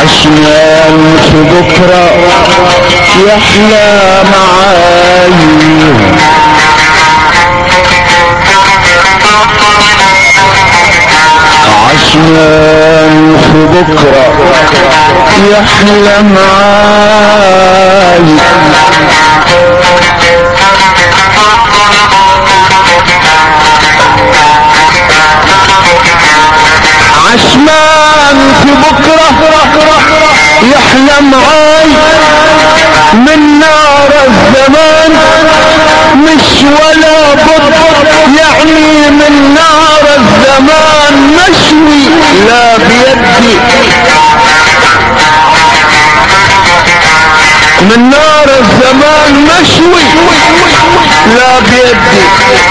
عشمان في بكرة يحلى معاي عشمان في بكرة يحلى معاي عشمان في بكرة يحلى معاي من نار الزمان مش ولا بد يعني من نار الزمان مشوي لا بيدي من نار الزمان مشوي لا بيدي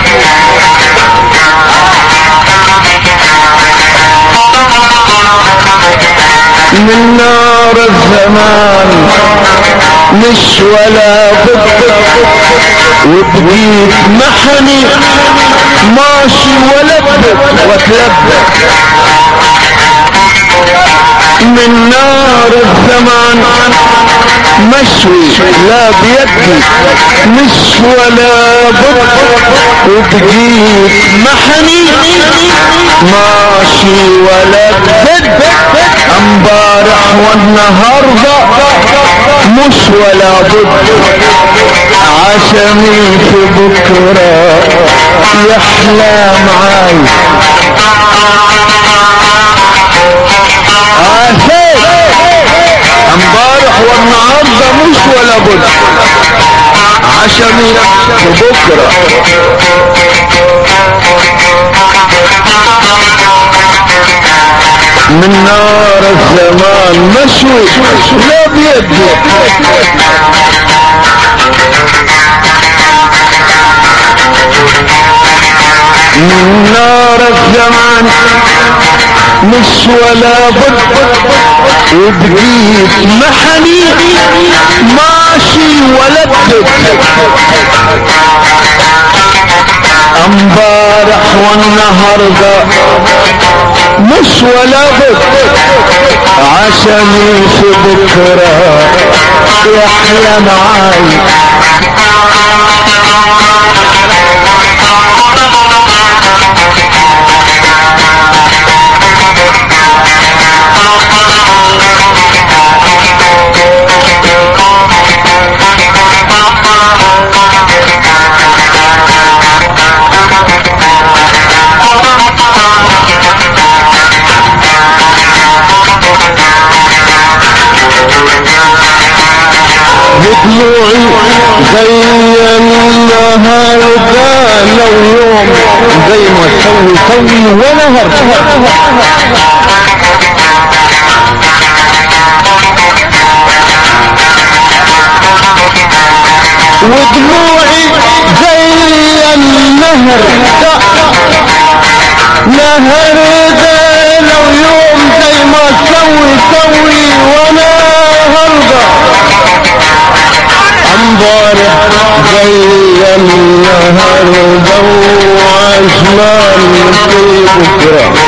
من نار الزمان مش ولا بد وبقيت محني ماشي ولبت وتلبت من نار الزمان مشوي لا بيدي مش ولا بد وبقيت محني ماشي ولا بد امبارح والنهارده مش ولا بد عشمي في بكره يحلى معاي آسف امبارح والنهارده مش ولا بد عشمي في بكره من نار الزمان مشوي لا بيدي من نار الزمان مش ولا بد وبقيت محني ماشي ولدت امبارح والنهارده مش ولا بد عشاني في بكره يحلى معاي طلوعي زي النهار ده لو يوم زي ما تسوي سوي ولا هر ودموعي زي النهر ده نهر ده لو يوم زي ما تسوي سوي وانا هرضى امبارح زي النهر ضو عشمان في بكره